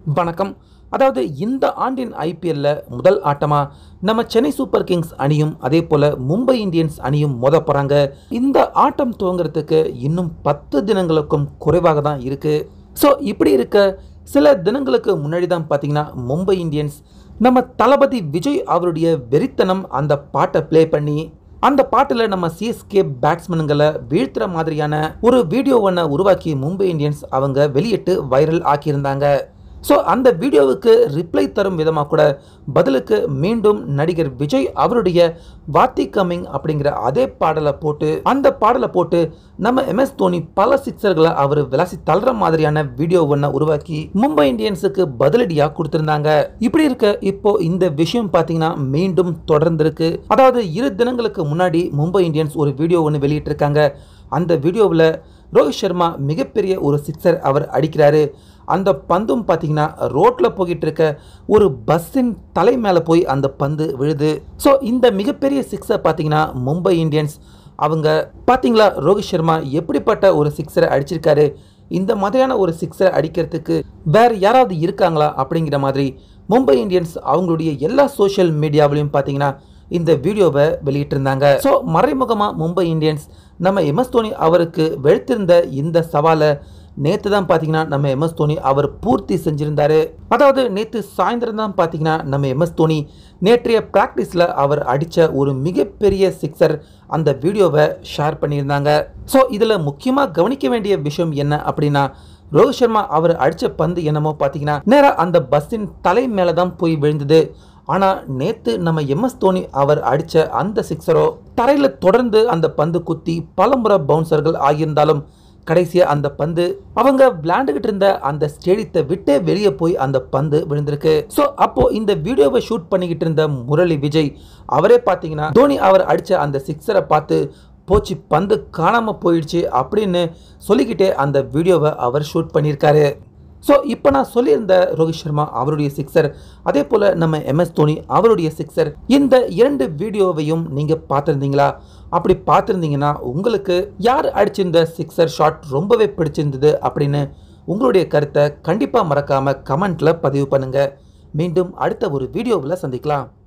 வணக்கம் அதாவது இந்த ஆண்டின் ஐபிஎல்ல முதல் ஆட்டமா நம்ம சென்னை சூப்பர் கிங்ஸ் அணியும் அதே போல மும்பை இந்தியன்ஸ் அணியும் மோத போறாங்க இந்த ஆட்டம் துவங்குறதுக்கு இன்னும் பத்து தினங்களுக்கும் குறைவாக தான் இருக்கு ஸோ இப்படி இருக்க சில தினங்களுக்கு முன்னாடி தான் பார்த்தீங்கன்னா மும்பை இந்தியன்ஸ் நம்ம தளபதி விஜய் அவருடைய வெறித்தனம் அந்த பாட்டை ப்ளே பண்ணி அந்த பாட்டில் நம்ம சிஎஸ்கே பேட்ஸ்மேனுங்களை வீழ்த்துற மாதிரியான ஒரு வீடியோ ஒன்றை உருவாக்கி மும்பை இந்தியன்ஸ் அவங்க வெளியிட்டு வைரல் ஆக்கியிருந்தாங்க ஸோ அந்த வீடியோவுக்கு ரிப்ளை தரும் விதமாக கூட பதிலுக்கு மீண்டும் நடிகர் விஜய் அவருடைய வாத்தி கம்மிங் அப்படிங்கிற அதே பாடலை போட்டு அந்த பாடலை போட்டு நம்ம எம்எஸ் தோனி பல சிக்ஸர்களை அவர் விளாசி தள்ளுற மாதிரியான வீடியோ ஒன்றை உருவாக்கி மும்பை இந்தியன்ஸுக்கு பதிலடியாக கொடுத்திருந்தாங்க இப்படி இருக்க இப்போ இந்த விஷயம் பார்த்தீங்கன்னா மீண்டும் தொடர்ந்திருக்கு அதாவது இரு தினங்களுக்கு முன்னாடி மும்பை இந்தியன்ஸ் ஒரு வீடியோ ஒன்று வெளியிட்டிருக்காங்க அந்த வீடியோவில் ரோஹித் சர்மா மிகப்பெரிய ஒரு சிக்ஸர் அவர் அடிக்கிறாரு அந்த பந்தும் பார்த்தீங்கன்னா ரோட்டில் போய்கிட்டு இருக்க ஒரு பஸ்ஸின் தலை மேலே போய் அந்த பந்து விழுது ஸோ இந்த மிகப்பெரிய சிக்ஸை பார்த்தீங்கன்னா மும்பை இந்தியன்ஸ் அவங்க பார்த்தீங்களா ரோஹித் சர்மா எப்படிப்பட்ட ஒரு சிக்ஸரை அடிச்சிருக்காரு இந்த மாதிரியான ஒரு சிக்ஸரை அடிக்கிறதுக்கு வேற யாராவது இருக்காங்களா அப்படிங்கிற மாதிரி மும்பை இந்தியன்ஸ் அவங்களுடைய எல்லா சோஷியல் மீடியாவிலையும் பார்த்தீங்கன்னா இந்த வீடியோவை வெளியிட்டிருந்தாங்க ஸோ மறைமுகமாக மும்பை இந்தியன்ஸ் நம்ம எம்எஸ் தோனி அவருக்கு வெளுத்திருந்த இந்த சவாலை நேற்று தான் பார்த்தீங்கன்னா நம்ம எம்எஸ் தோனி அவர் பூர்த்தி செஞ்சிருந்தாரு அதாவது நேற்று சாயந்தரம் தான் பார்த்தீங்கன்னா நம்ம எம்எஸ் தோனி நேற்றைய ப்ராக்டிஸில் அவர் அடித்த ஒரு மிகப்பெரிய சிக்ஸர் அந்த வீடியோவை ஷேர் பண்ணியிருந்தாங்க ஸோ இதில் முக்கியமாக கவனிக்க வேண்டிய விஷயம் என்ன அப்படின்னா ரோஹித் சர்மா அவர் அடித்த பந்து என்னமோ பார்த்தீங்கன்னா நேராக அந்த பஸ்ஸின் தலை மேலே தான் போய் விழுந்தது ஆனால் நேற்று நம்ம எம்எஸ் தோனி அவர் அடித்த அந்த சிக்ஸரோ தரையில் தொடர்ந்து அந்த பந்து குத்தி பலமுறை பவுன்சர்கள் ஆகியிருந்தாலும் கடைசியாக அந்த பந்து அவங்க விளையாண்டுகிட்டு இருந்த அந்த ஸ்டேடியத்தை விட்டே வெளியே போய் அந்த பந்து விழுந்திருக்கு ஸோ அப்போ இந்த வீடியோவை ஷூட் பண்ணிக்கிட்டு இருந்த முரளி விஜய் அவரே பார்த்தீங்கன்னா தோனி அவர் அடித்த அந்த சிக்ஸரை பார்த்து போச்சு பந்து காணாமல் போயிடுச்சு அப்படின்னு சொல்லிக்கிட்டே அந்த வீடியோவை அவர் ஷூட் பண்ணியிருக்காரு ஸோ இப்போ நான் சொல்லியிருந்த ரோஹித் சர்மா அவருடைய சிக்ஸர் அதே போல் நம்ம எம்எஸ் தோனி அவருடைய சிக்ஸர் இந்த இரண்டு வீடியோவையும் நீங்கள் பார்த்துருந்தீங்களா அப்படி பார்த்துருந்தீங்கன்னா உங்களுக்கு யார் அடிச்சிருந்த சிக்ஸர் ஷாட் ரொம்பவே பிடிச்சிருந்தது அப்படின்னு உங்களுடைய கருத்தை கண்டிப்பாக மறக்காமல் கமெண்ட்டில் பதிவு பண்ணுங்கள் மீண்டும் அடுத்த ஒரு வீடியோவில் சந்திக்கலாம்